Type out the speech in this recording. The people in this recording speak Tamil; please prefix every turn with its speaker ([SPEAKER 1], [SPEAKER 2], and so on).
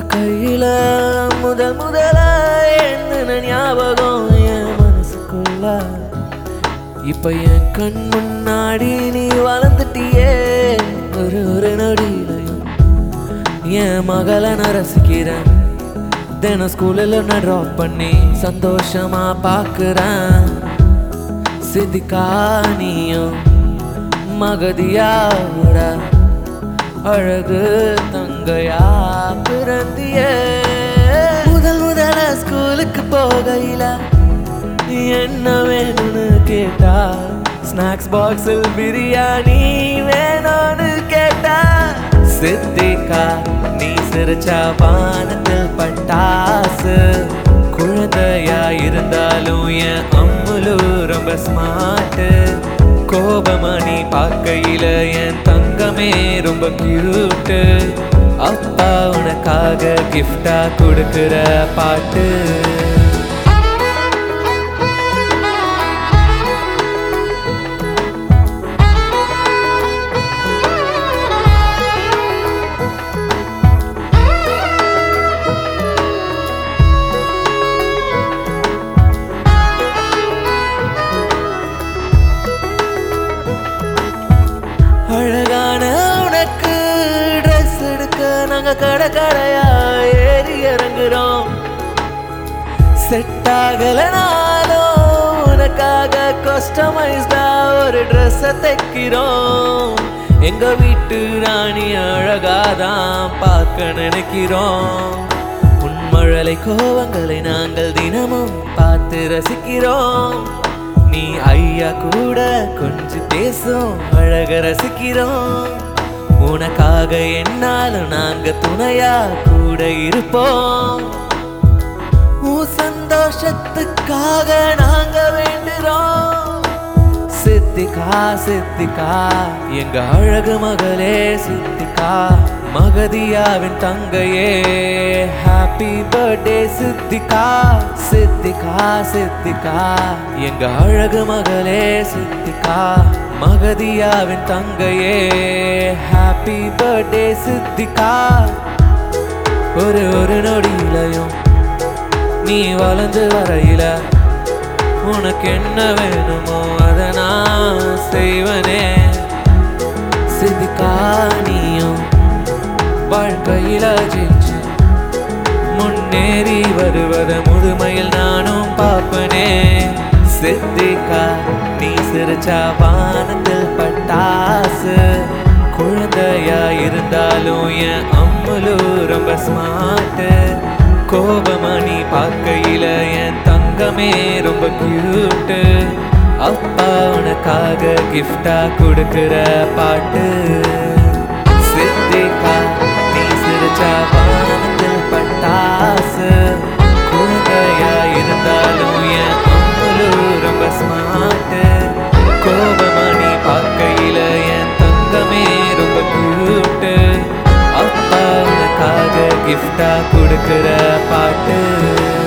[SPEAKER 1] கையில முதல் முதல என்ன ஞாபகம் என் மனசுக்குள்ள இப்ப என் கண் முன்னாடி நீ வளர்ந்துட்டியே ஒரு ஒரு நொடியிலையும் என் மகளை நான் ரசிக்கிறேன் தினம் ஸ்கூலில் நான் ட்ராப் பண்ணி சந்தோஷமா பார்க்குறேன் சித்திக்கா நீயும் மகதியாவுட அழகு தங்கையா பிறந்தியே முதல் முதல ஸ்கூலுக்கு போகையில நீ என்ன வேணும்னு கேட்டா ஸ்நாக்ஸ் பாக்ஸில் பிரியாணி வேணும்னு கேட்டா சித்திக்கா நீ சிரிச்சா வானத்தில் பட்டாசு குழந்தையா இருந்தாலும் என் அம்முலு ரொம்ப ஸ்மார்ட்டு கோபமா நீ பார்க்கையில என் தங்கமே ரொம்ப கியூட்டு அப்பா உனக்காக கிஃப்டா கொடுக்கிற பாட்டு அழகான உனக்கு ட்ரெஸ் எடுக்க நாங்க கடை கடையா ஏறி இறங்குறோம் செட் ஆகலனாலும் உனக்காக கஸ்டமைஸ்டா ஒரு ட்ரெஸ்ஸை தைக்கிறோம் எங்க வீட்டு ராணி அழகாதான் பார்க்க நினைக்கிறோம் உன்மழலை கோவங்களை நாங்கள் தினமும் பார்த்து ரசிக்கிறோம் நீ ஐயா கூட கொஞ்சம் பேசும் அழக ரசிக்கிறோம் உனக்காக என்னாலும் நாங்க துணையா கூட இருப்போம் உன் சந்தோஷத்துக்காக நாங்க வேண்டுறோம் சித்திகா சித்திகா எங்க அழகு மகளே சித்திகா மகதியாவின் தங்கையே ஹாப்பி பர்த்டே சித்திகா சித்திகா சித்திகா எங்க அழகு மகளே சித்திகா மகதியாவின் தங்கையே ஹாப்பி பர்த்டே சித்திகா ஒரு ஒரு நொடியிலையும் நீ வளர்ந்து வரையில உனக்கு என்ன வேணுமோ அதை நான் செய்வனே சித்திக்கா நீயும் வாழ்க்கையில ஜெயிச்சு முன்னேறி வருவத முதுமையில் நானும் பார்ப்பனே சித்திக்கா நீ சிரிச்சா வானத்தில் பட்டாசு குழந்தையா இருந்தாலும் என் அம்முலு ரொம்ப ஸ்மார்ட்டு கோபமா நீ பார்க்கையில என் தங்கமே ரொம்ப கியூட்டு அப்பா உனக்காக கிஃப்டா கொடுக்கிற பாட்டு சித்திகா நீ சிரிச்சா வானத்தில் பட்டாசு குழந்தையா இருந்தாலும் என் அம்முலு ரொம்ப ஸ்மார்ட்டு கோபமா நீ பார்க்கையில என் தங்கமே ரொம்ப கியூட்டு அப்பா உனக்காக கிஃப்டா கொடுக்கிற பாட்டு